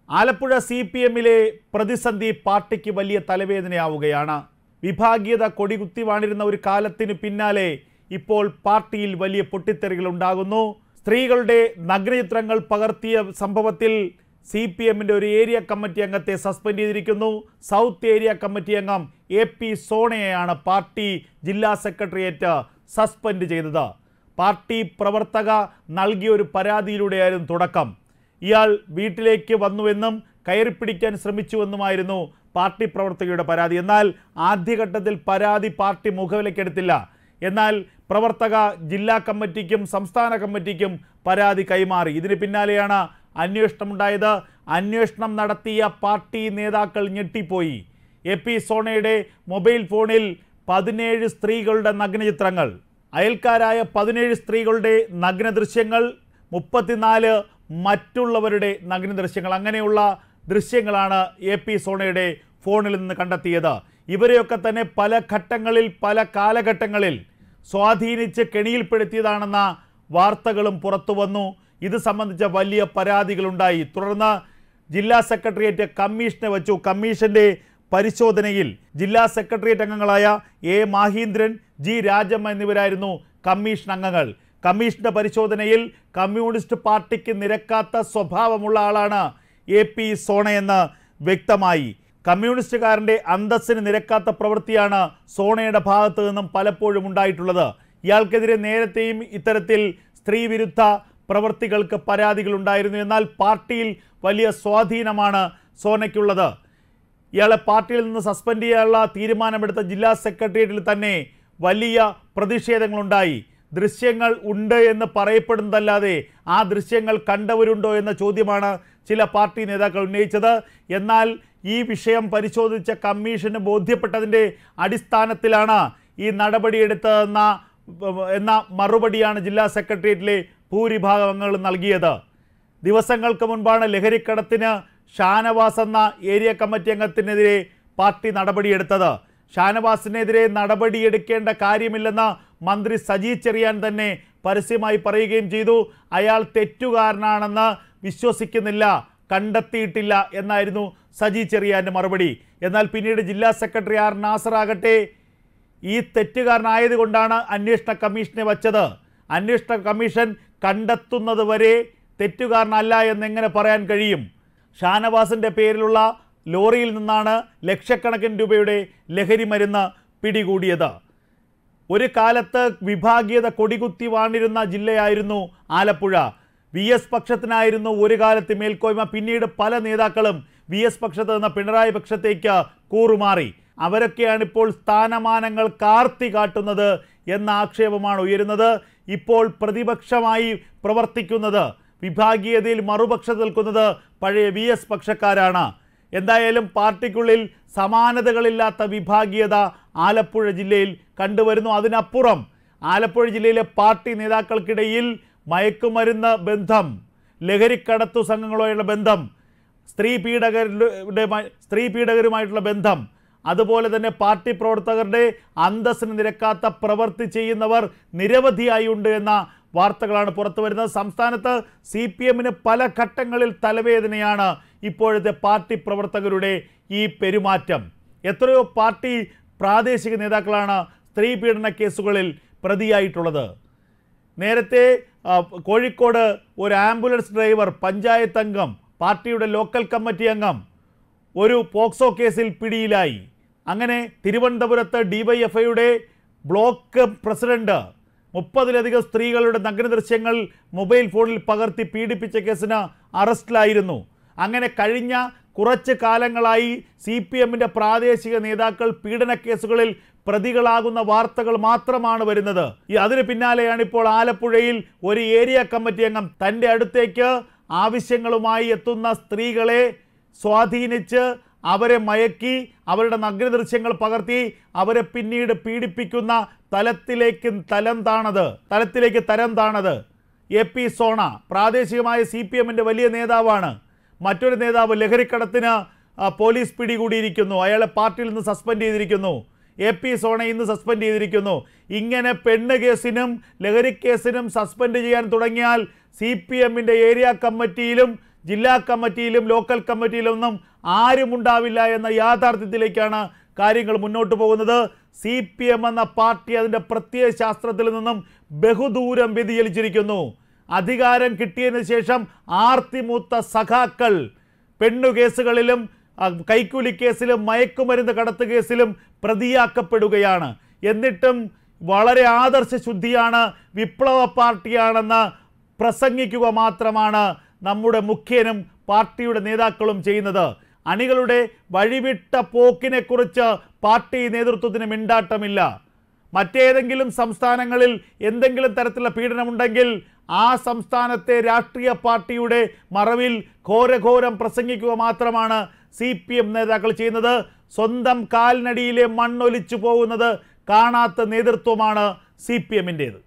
Alappuzha C P എമ്മിലെ പ്രതിസന്ധി പാർട്ടിക്ക് വലിയ തലവേദനയാവുകയാണ് വിഭാഗീയത കൊടികുത്തി വാണിരുന്ന ഒരു കാലത്തിന് പിന്നാലെ ഇപ്പോൾ പാർട്ടിയിൽ വലിയ പൊട്ടിത്തെറികൾ ഉണ്ടാകുന്നു സ്ത്രീകളുടെ നഗ്നചിത്രങ്ങൾ പകർത്തിയ സംഭവത്തിൽ സി പി എമ്മിൻ്റെ ഒരു ഏരിയ കമ്മിറ്റി അംഗത്തെ സസ്പെൻഡ് ചെയ്തിരിക്കുന്നു സൗത്ത് ഏരിയ കമ്മിറ്റി അംഗം എ പി സോണയെയാണ് പാർട്ടി ജില്ലാ സെക്രട്ടേറിയറ്റ് സസ്പെൻഡ് ചെയ്തത് പാർട്ടി പ്രവർത്തക നൽകിയ ഒരു പരാതിയിലൂടെയായിരുന്നു തുടക്കം ഇയാൾ വീട്ടിലേക്ക് വന്നുവെന്നും കയറിപ്പിടിക്കാൻ ശ്രമിച്ചുവെന്നുമായിരുന്നു പാർട്ടി പ്രവർത്തകയുടെ പരാതി എന്നാൽ ആദ്യഘട്ടത്തിൽ പരാതി പാർട്ടി മുഖവിലക്കെടുത്തില്ല എന്നാൽ പ്രവർത്തക ജില്ലാ കമ്മിറ്റിക്കും സംസ്ഥാന കമ്മിറ്റിക്കും പരാതി കൈമാറി ഇതിന് പിന്നാലെയാണ് അന്വേഷണമുണ്ടായത് അന്വേഷണം നടത്തിയ പാർട്ടി നേതാക്കൾ ഞെട്ടിപ്പോയി എ പി സോണയുടെ മൊബൈൽ ഫോണിൽ പതിനേഴ് സ്ത്രീകളുടെ നഗ്നചിത്രങ്ങൾ അയൽക്കാരായ പതിനേഴ് സ്ത്രീകളുടെ നഗ്ന ദൃശ്യങ്ങൾ മുപ്പത്തിനാല് മറ്റുള്ളവരുടെ നഗ്ന ദൃശ്യങ്ങൾ അങ്ങനെയുള്ള ദൃശ്യങ്ങളാണ് എ പി സോണയുടെ ഫോണിൽ നിന്ന് കണ്ടെത്തിയത് ഇവരെയൊക്കെ തന്നെ പല ഘട്ടങ്ങളിൽ പല കാലഘട്ടങ്ങളിൽ സ്വാധീനിച്ച് കെണിയിൽപ്പെടുത്തിയതാണെന്ന വാർത്തകളും പുറത്തു വന്നു ഇത് സംബന്ധിച്ച വലിയ പരാതികളുണ്ടായി തുടർന്ന് ജില്ലാ സെക്രട്ടേറിയറ്റ് കമ്മീഷനെ വച്ചു കമ്മീഷന്റെ പരിശോധനയിൽ ജില്ലാ സെക്രട്ടേറിയറ്റ് അംഗങ്ങളായ എ മാഹീന്ദ്രൻ ജി രാജമ്മ എന്നിവരായിരുന്നു കമ്മീഷൻ അംഗങ്ങൾ കമ്മീഷന്റെ പരിശോധനയിൽ കമ്മ്യൂണിസ്റ്റ് പാർട്ടിക്ക് നിരക്കാത്ത സ്വഭാവമുള്ള ആളാണ് എ പി സോണയെന്ന് വ്യക്തമായി കമ്മ്യൂണിസ്റ്റുകാരൻ്റെ അന്തസ്സിന് നിരക്കാത്ത പ്രവൃത്തിയാണ് സോണയുടെ ഭാഗത്തു നിന്നും പലപ്പോഴും ഉണ്ടായിട്ടുള്ളത് ഇയാൾക്കെതിരെ നേരത്തെയും ഇത്തരത്തിൽ സ്ത്രീവിരുദ്ധ പ്രവൃത്തികൾക്ക് പരാതികൾ ഉണ്ടായിരുന്നു എന്നാൽ പാർട്ടിയിൽ വലിയ സ്വാധീനമാണ് സോനയ്ക്കുള്ളത് ഇയാളെ പാർട്ടിയിൽ നിന്ന് സസ്പെൻഡ് ചെയ്യാനുള്ള തീരുമാനമെടുത്ത ജില്ലാ സെക്രട്ടേറിയറ്റിൽ തന്നെ വലിയ പ്രതിഷേധങ്ങളുണ്ടായി ദൃശ്യങ്ങൾ ഉണ്ട് എന്ന് പറയപ്പെടുന്നതല്ലാതെ ആ ദൃശ്യങ്ങൾ കണ്ടവരുണ്ടോ എന്ന ചോദ്യമാണ് ചില പാർട്ടി നേതാക്കൾ ഉന്നയിച്ചത് എന്നാൽ ഈ വിഷയം പരിശോധിച്ച കമ്മീഷന് ബോധ്യപ്പെട്ടതിൻ്റെ അടിസ്ഥാനത്തിലാണ് ഈ നടപടിയെടുത്തതെന്ന എന്ന മറുപടിയാണ് ജില്ലാ സെക്രട്ടേറിയറ്റിലെ ഭൂരിഭാഗം അംഗങ്ങൾ നൽകിയത് ദിവസങ്ങൾക്ക് മുൻപാണ് ലഹരിക്കടത്തിന് ഷാനവാസ് എന്ന ഏരിയ കമ്മിറ്റി അംഗത്തിനെതിരെ പാർട്ടി നടപടിയെടുത്തത് ഷാനവാസിനെതിരെ നടപടിയെടുക്കേണ്ട കാര്യമില്ലെന്ന് മന്ത്രി സജി ചെറിയാൻ തന്നെ പരസ്യമായി പറയുകയും ചെയ്തു അയാൾ തെറ്റുകാരനാണെന്ന് വിശ്വസിക്കുന്നില്ല കണ്ടെത്തിയിട്ടില്ല എന്നായിരുന്നു സജി ചെറിയാൻ്റെ മറുപടി എന്നാൽ പിന്നീട് ജില്ലാ സെക്രട്ടറി ആർ നാസറാകട്ടെ ഈ തെറ്റുകാരനായതുകൊണ്ടാണ് അന്വേഷണ കമ്മീഷനെ വച്ചത് അന്വേഷണ കമ്മീഷൻ കണ്ടെത്തുന്നത് വരെ തെറ്റുകാരനല്ല എന്നെങ്ങനെ പറയാൻ കഴിയും ഷാനവാസിൻ്റെ പേരിലുള്ള ലോറിയിൽ നിന്നാണ് ലക്ഷക്കണക്കിന് രൂപയുടെ ലഹരി മരുന്ന് പിടികൂടിയത് ഒരു കാലത്ത് വിഭാഗീയത കൊടികുത്തി വാണിരുന്ന ജില്ലയായിരുന്നു ആലപ്പുഴ വി എസ് പക്ഷത്തിനായിരുന്നു ഒരു കാലത്ത് മേൽക്കോയ്മ പിന്നീട് പല നേതാക്കളും വി എസ് പക്ഷത്ത് നിന്ന് പിണറായി പക്ഷത്തേക്ക് കൂറുമാറി അവരൊക്കെയാണ് ഇപ്പോൾ സ്ഥാനമാനങ്ങൾ കാർത്തി കാട്ടുന്നത് എന്ന ആക്ഷേപമാണ് ഉയരുന്നത് ഇപ്പോൾ പ്രതിപക്ഷമായി പ്രവർത്തിക്കുന്നത് വിഭാഗീയതയിൽ മറുപക്ഷത്ത് നിൽക്കുന്നത് പഴയ വി എസ് പക്ഷക്കാരാണ് എന്തായാലും പാർട്ടിക്കുള്ളിൽ സമാനതകളില്ലാത്ത വിഭാഗീയത ആലപ്പുഴ ജില്ലയിൽ കണ്ടുവരുന്നു അതിനപ്പുറം ആലപ്പുഴ ജില്ലയിലെ പാർട്ടി നേതാക്കൾക്കിടയിൽ മയക്കുമരുന്ന് ബന്ധം ലഹരിക്കടത്തു സംഘങ്ങളുമായുള്ള ബന്ധം സ്ത്രീ പീഡകരുടെ സ്ത്രീ പീഡകരുമായിട്ടുള്ള ബന്ധം അതുപോലെ തന്നെ പാർട്ടി പ്രവർത്തകരുടെ അന്തസ്സിന് നിരക്കാത്ത പ്രവൃത്തി ചെയ്യുന്നവർ നിരവധിയായി ഉണ്ട് എന്ന വാർത്തകളാണ് പുറത്തു വരുന്നത് സംസ്ഥാനത്ത് സി പി എമ്മിന് പല ഘട്ടങ്ങളിൽ തലവേദനയാണ് ഇപ്പോഴത്തെ പാർട്ടി പ്രവർത്തകരുടെ ഈ പെരുമാറ്റം എത്രയോ പാർട്ടി പ്രാദേശിക നേതാക്കളാണ് സ്ത്രീ പീഡന കേസുകളിൽ പ്രതിയായിട്ടുള്ളത് നേരത്തെ ആ, കോഴിക്കോട് ഒരു ആംബുലൻസ് ഡ്രൈവർ പഞ്ചായത്ത് അംഗം പാർട്ടിയുടെ ലോക്കൽ കമ്മിറ്റി അംഗം ഒരു പോക്സോ കേസിൽ പിടിയിലായി അങ്ങനെ തിരുവനന്തപുരത്ത് ഡിവൈഎഫ്ഐയുടെ ബ്ലോക്ക് പ്രസിഡന്റ് മുപ്പതിലധികം സ്ത്രീകളുടെ നഗ്ന ദൃശ്യങ്ങൾ മൊബൈൽ ഫോണിൽ പകർത്തി പീഡിപ്പിച്ച കേസിന് അറസ്റ്റിലായിരുന്നു അങ്ങനെ കഴിഞ്ഞ കുറച്ച് കാലങ്ങളായി സി പി എമ്മിൻ്റെ പ്രാദേശിക നേതാക്കൾ പീഡന കേസുകളിൽ പ്രതികളാകുന്ന വാർത്തകൾ മാത്രമാണ് വരുന്നത് ഈ അതിന് പിന്നാലെയാണ് ഇപ്പോൾ ആലപ്പുഴയിൽ ഒരു ഏരിയ കമ്മിറ്റി അംഗം തൻ്റെ അടുത്തേക്ക് ആവശ്യങ്ങളുമായി എത്തുന്ന സ്ത്രീകളെ സ്വാധീനിച്ച് അവരെ മയക്കി അവരുടെ നഗ്ന ദൃശ്യങ്ങൾ പകർത്തി അവരെ പിന്നീട് പീഡിപ്പിക്കുന്ന തലത്തിലേക്ക് തലം താണത് തലത്തിലേക്ക് തരം താണത് എ പി സോണ പ്രാദേശികമായ സി പി എമ്മിൻ്റെ വലിയ നേതാവാണ് മറ്റൊരു നേതാവ് ലഹരിക്കടത്തിന് ആ, പോലീസ് പിടികൂടിയിരിക്കുന്നു അയാളെ പാർട്ടിയിൽ നിന്ന് സസ്പെൻഡ് ചെയ്തിരിക്കുന്നു എ പി സോണ ഇന്ന് സസ്പെൻഡ് ചെയ്തിരിക്കുന്നു ഇങ്ങനെ പെണ്ണ് കേസിനും ലഹരി കേസിനും സസ്പെൻഡ് ചെയ്യാൻ തുടങ്ങിയാൽ സി പി എമ്മിൻ്റെ ഏരിയ കമ്മിറ്റിയിലും ജില്ലാ കമ്മിറ്റിയിലും ലോക്കൽ കമ്മിറ്റിയിലൊന്നും ആരും ഉണ്ടാവില്ല എന്ന യാഥാർത്ഥ്യത്തിലേക്കാണ് കാര്യങ്ങൾ മുന്നോട്ട് പോകുന്നത് സി പി എം എന്ന പാർട്ടി അതിൻ്റെ പ്രത്യയ ശാസ്ത്രത്തിൽ നിന്നും ബഹുദൂരം വ്യതിചലിച്ചിരിക്കുന്നു അധികാരം കിട്ടിയതിന് ശേഷം ആർത്തിമൂത്ത സഖാക്കൾ പെണ്ണു കേസുകളിലും ആ, കൈക്കൂലി കേസിലും മയക്കുമരുന്ന് കടത്ത് കേസിലും പ്രതിയാക്കപ്പെടുകയാണ് എന്നിട്ടും വളരെ ആദർശ ശുദ്ധിയാണ് വിപ്ലവ പാർട്ടിയാണെന്ന് പ്രസംഗിക്കുക മാത്രമാണ് നമ്മുടെ മുഖ്യനും പാർട്ടിയുടെ നേതാക്കളും ചെയ്യുന്നത് അണികളുടെ വഴിവിട്ട പോക്കിനെക്കുറിച്ച് പാർട്ടി നേതൃത്വത്തിന് മിണ്ടാട്ടമില്ല മറ്റേതെങ്കിലും സംസ്ഥാനങ്ങളിൽ എന്തെങ്കിലും തരത്തിലുള്ള പീഡനമുണ്ടെങ്കിൽ ആ സംസ്ഥാനത്തെ രാഷ്ട്രീയ പാർട്ടിയുടെ മറവിൽ ഘോരഘോരം പ്രസംഗിക്കുക മാത്രമാണ് സി പി എം നേതാക്കൾ ചെയ്യുന്നത് സ്വന്തം കാൽനടിയിലെ മണ്ണൊലിച്ചു പോകുന്നത് കാണാത്ത നേതൃത്വമാണ് സി പി എമ്മിൻ്റേത്